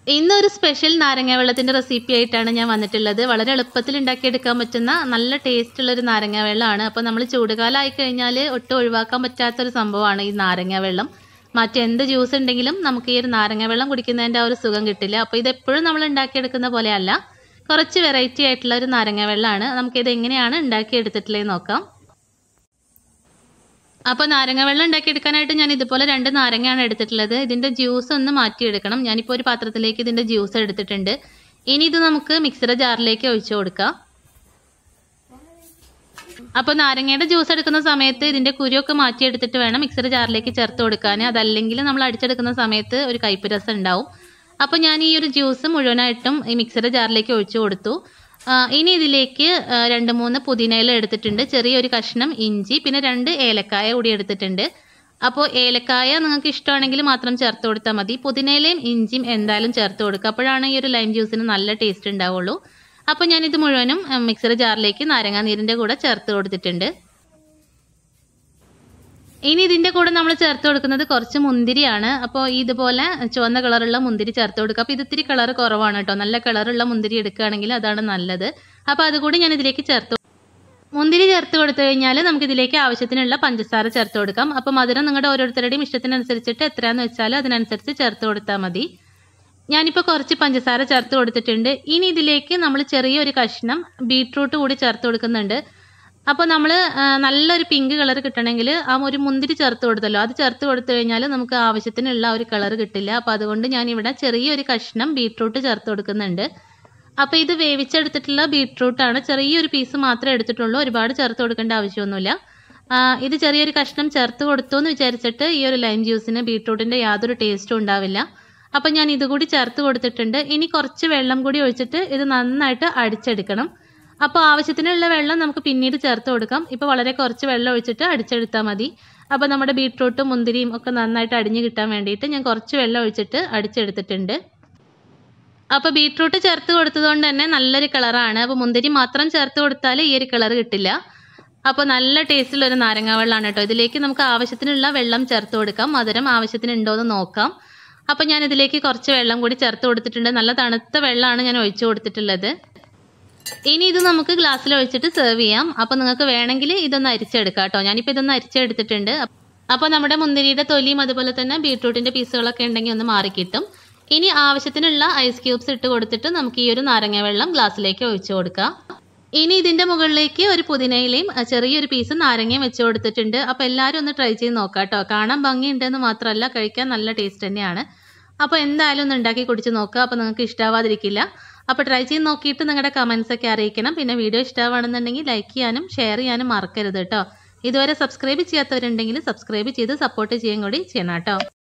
ഇന്നൊരു സ്പെഷ്യൽ നാരങ്ങ വെള്ളത്തിൻ്റെ റെസിപ്പി ആയിട്ടാണ് ഞാൻ വന്നിട്ടുള്ളത് വളരെ എളുപ്പത്തിൽ ഉണ്ടാക്കിയെടുക്കാൻ പറ്റുന്ന നല്ല ടേസ്റ്റ് ഉള്ള ഒരു നാരങ്ങ വെള്ളമാണ് അപ്പോൾ നമ്മൾ ചൂടുകാലമായി കഴിഞ്ഞാൽ ഒട്ടും ഒഴിവാക്കാൻ പറ്റാത്തൊരു സംഭവമാണ് ഈ നാരങ്ങ വെള്ളം മറ്റെന്ത് ജ്യൂസ് ഉണ്ടെങ്കിലും നമുക്ക് ഈ ഒരു നാരങ്ങ വെള്ളം കുടിക്കുന്നതിൻ്റെ ആ ഒരു സുഖം കിട്ടില്ല അപ്പോൾ ഇതെപ്പോഴും നമ്മൾ ഉണ്ടാക്കിയെടുക്കുന്ന പോലെയല്ല കുറച്ച് വെറൈറ്റി ആയിട്ടുള്ള ഒരു നാരങ്ങ വെള്ളമാണ് നമുക്കിത് എങ്ങനെയാണ് ഉണ്ടാക്കിയെടുത്തിട്ടുള്ളത് നോക്കാം അപ്പോൾ നാരങ്ങ വെള്ളം ഉണ്ടാക്കിയെടുക്കാനായിട്ട് ഞാൻ ഇതുപോലെ രണ്ട് നാരങ്ങയാണ് എടുത്തിട്ടുള്ളത് ഇതിൻ്റെ ജ്യൂസ് ഒന്ന് മാറ്റിയെടുക്കണം ഞാനിപ്പോൾ ഒരു പാത്രത്തിലേക്ക് ഇതിൻ്റെ ജ്യൂസ് എടുത്തിട്ടുണ്ട് ഇനി ഇത് നമുക്ക് മിക്സിയുടെ ജാറിലേക്ക് ഒഴിച്ചു കൊടുക്കാം അപ്പോൾ നാരങ്ങയുടെ ജ്യൂസ് എടുക്കുന്ന സമയത്ത് ഇതിൻ്റെ കുരുവൊക്കെ മാറ്റിയെടുത്തിട്ട് വേണം മിക്സിയുടെ ജാറിലേക്ക് ചേർത്ത് കൊടുക്കാൻ അതല്ലെങ്കിൽ നമ്മൾ അടിച്ചെടുക്കുന്ന സമയത്ത് ഒരു കയ്പ്പ് രസം ഉണ്ടാവും അപ്പോൾ ഞാൻ ഈ ഒരു ജ്യൂസ് മുഴുവനായിട്ടും ഈ മിക്സിയുടെ ജാറിലേക്ക് ഒഴിച്ചു കൊടുത്തു ഇനി ഇതിലേക്ക് രണ്ട് മൂന്ന് പുതിനയില എടുത്തിട്ടുണ്ട് ചെറിയൊരു കഷ്ണം ഇഞ്ചി പിന്നെ രണ്ട് ഏലക്കായ കൂടി എടുത്തിട്ടുണ്ട് അപ്പോൾ ഏലക്കായ നിങ്ങൾക്ക് ഇഷ്ടമാണെങ്കിൽ മാത്രം ചേർത്ത് കൊടുത്താൽ മതി പുതിനയിലയും ഇഞ്ചിയും എന്തായാലും ചേർത്ത് കൊടുക്കുക അപ്പോഴാണ് ഈ ഒരു ലൈം ജ്യൂസിന് നല്ല ടേസ്റ്റ് ഉണ്ടാവുള്ളൂ അപ്പോൾ ഞാനിത് മുഴുവനും മിക്സർ ജാറിലേക്ക് നാരങ്ങാ നീരിൻ്റെ കൂടെ ചേർത്ത് കൊടുത്തിട്ടുണ്ട് ഇനി ഇതിൻ്റെ കൂടെ നമ്മൾ ചേർത്ത് കൊടുക്കുന്നത് കുറച്ച് മുന്തിരിയാണ് അപ്പോൾ ഇതുപോലെ ചുവന്ന കളറുള്ള മുന്തിരി ചേർത്ത് കൊടുക്കുക അപ്പോൾ ഇത് ഇത്തിരി കളർ കുറവാണ് കേട്ടോ നല്ല കളറുള്ള മുന്തിരി എടുക്കുകയാണെങ്കിൽ അതാണ് നല്ലത് അപ്പോൾ അതുകൂടി ഞാൻ ഇതിലേക്ക് ചേർത്ത് മുന്തിരി ചേർത്ത് കൊടുത്തു കഴിഞ്ഞാൽ നമുക്ക് ഇതിലേക്ക് ആവശ്യത്തിനുള്ള പഞ്ചസാര ചേർത്ത് കൊടുക്കാം അപ്പോൾ മധുരം നിങ്ങളുടെ ഓരോരുത്തരുടെയും ഇഷ്ടത്തിനനുസരിച്ചിട്ട് എത്രയാണെന്ന് വെച്ചാൽ അതിനനുസരിച്ച് ചേർത്ത് കൊടുത്താൽ മതി ഞാനിപ്പോൾ കുറച്ച് പഞ്ചസാര ചേർത്ത് കൊടുത്തിട്ടുണ്ട് ഇനി ഇതിലേക്ക് നമ്മൾ ചെറിയൊരു കഷ്ണം ബീട്രൂട്ട് കൂടി ചേർത്ത് കൊടുക്കുന്നുണ്ട് അപ്പോൾ നമ്മൾ നല്ലൊരു പിങ്ക് കളർ കിട്ടണമെങ്കിൽ ആ ഒരു മുന്തിരി ചേർത്ത് കൊടുത്തല്ലോ അത് ചേർത്ത് കൊടുത്തു കഴിഞ്ഞാൽ നമുക്ക് ആവശ്യത്തിനുള്ള ഒരു കളർ കിട്ടില്ല അപ്പോൾ അതുകൊണ്ട് ഞാൻ ഇവിടെ ചെറിയൊരു കഷ്ണം ബീട്രൂട്ട് ചേർത്ത് കൊടുക്കുന്നുണ്ട് അപ്പോൾ ഇത് വേവിച്ചെടുത്തിട്ടുള്ള ബീട്രൂട്ടാണ് ചെറിയൊരു പീസ് മാത്രമേ എടുത്തിട്ടുള്ളൂ ഒരുപാട് ചേർത്ത് കൊടുക്കേണ്ട ആവശ്യമൊന്നുമില്ല ഇത് ചെറിയൊരു കഷ്ണം ചേർത്ത് കൊടുത്തു എന്ന് വിചാരിച്ചിട്ട് ഈ ഒരു ലൈം ജ്യൂസിന് ബീട്രൂട്ടിൻ്റെ യാതൊരു ടേസ്റ്റും ഉണ്ടാവില്ല അപ്പം ഞാൻ ഇതുകൂടി ചേർത്ത് കൊടുത്തിട്ടുണ്ട് ഇനി കുറച്ച് വെള്ളം കൂടി ഒഴിച്ചിട്ട് ഇത് നന്നായിട്ട് അടിച്ചെടുക്കണം അപ്പോൾ ആവശ്യത്തിനുള്ള വെള്ളം നമുക്ക് പിന്നീട് ചേർത്ത് കൊടുക്കാം ഇപ്പോൾ വളരെ കുറച്ച് വെള്ളം ഒഴിച്ചിട്ട് അടിച്ചെടുത്താൽ മതി അപ്പോൾ നമ്മുടെ ബീട്രൂട്ടും മുന്തിരിയും ഒക്കെ നന്നായിട്ട് അടിഞ്ഞ് കിട്ടാൻ വേണ്ടിയിട്ട് ഞാൻ കുറച്ച് വെള്ളം ഒഴിച്ചിട്ട് അടിച്ചെടുത്തിട്ടുണ്ട് അപ്പോൾ ബീട്രൂട്ട് ചേർത്ത് കൊടുത്തതുകൊണ്ട് തന്നെ നല്ലൊരു കളറാണ് അപ്പോൾ മുന്തിരി മാത്രം ചേർത്ത് കൊടുത്താൽ ഈ ഒരു കളർ കിട്ടില്ല അപ്പോൾ നല്ല ടേസ്റ്റിലൊരു നാരങ്ങ വെള്ളമാണ് കേട്ടോ ഇതിലേക്ക് നമുക്ക് ആവശ്യത്തിനുള്ള വെള്ളം ചേർത്ത് കൊടുക്കാം മധുരം ആവശ്യത്തിന് ഉണ്ടോ എന്ന് നോക്കാം അപ്പോൾ ഞാൻ ഇതിലേക്ക് കുറച്ച് വെള്ളം കൂടി ചേർത്ത് കൊടുത്തിട്ടുണ്ട് നല്ല തണുത്ത വെള്ളമാണ് ഞാൻ ഒഴിച്ചു കൊടുത്തിട്ടുള്ളത് ഇനി ഇത് നമുക്ക് ഗ്ലാസ്സിൽ ഒഴിച്ചിട്ട് സെർവ് ചെയ്യാം അപ്പോൾ നിങ്ങൾക്ക് വേണമെങ്കിൽ ഇതൊന്ന് അരിച്ചെടുക്കാം കേട്ടോ ഞാനിപ്പോൾ ഇതൊന്ന് അരിച്ചെടുത്തിട്ടുണ്ട് അപ്പോൾ നമ്മുടെ മുന്തിരിയുടെ തൊലിയും അതുപോലെ തന്നെ ബീട്രൂട്ടിൻ്റെ പീസുകളൊക്കെ ഉണ്ടെങ്കിൽ ഒന്ന് മാറിക്കിട്ടും ഇനി ആവശ്യത്തിനുള്ള ഐസ് ക്യൂബ്സ് ഇട്ട് കൊടുത്തിട്ട് നമുക്ക് ഈ ഒരു നാരങ്ങ വെള്ളം ഗ്ലാസ്സിലേക്ക് ഒഴിച്ചു കൊടുക്കാം ഇനി ഇതിൻ്റെ മുകളിലേക്ക് ഒരു പുതിനയിലയും ചെറിയൊരു പീസ് നാരങ്ങയും വെച്ച് കൊടുത്തിട്ടുണ്ട് അപ്പോൾ എല്ലാവരും ഒന്ന് ട്രൈ ചെയ്ത് നോക്കാം കേട്ടോ കാണാൻ ഭംഗിയുണ്ടെന്ന് മാത്രമല്ല കഴിക്കാൻ നല്ല ടേസ്റ്റ് തന്നെയാണ് അപ്പോൾ എന്തായാലും ഒന്ന് ഉണ്ടാക്കി കുടിച്ച് നോക്കുക അപ്പോൾ നിങ്ങൾക്ക് ഇഷ്ടാവാതിരിക്കില്ല അപ്പോൾ ട്രൈ ചെയ്ത് നോക്കിയിട്ട് നിങ്ങളുടെ കമൻസ് ഒക്കെ അറിയിക്കണം പിന്നെ വീഡിയോ ഇഷ്ടമാണെന്നുണ്ടെങ്കിൽ ലൈക്ക് ചെയ്യാനും ഷെയർ ചെയ്യാനും മറക്കരുത് കേട്ടോ ഇതുവരെ സബ്സ്ക്രൈബ് ചെയ്യാത്തവരുണ്ടെങ്കിൽ സബ്സ്ക്രൈബ് ചെയ്ത് സപ്പോർട്ട് ചെയ്യാൻ കൂടി ചെയ്യണം കേട്ടോ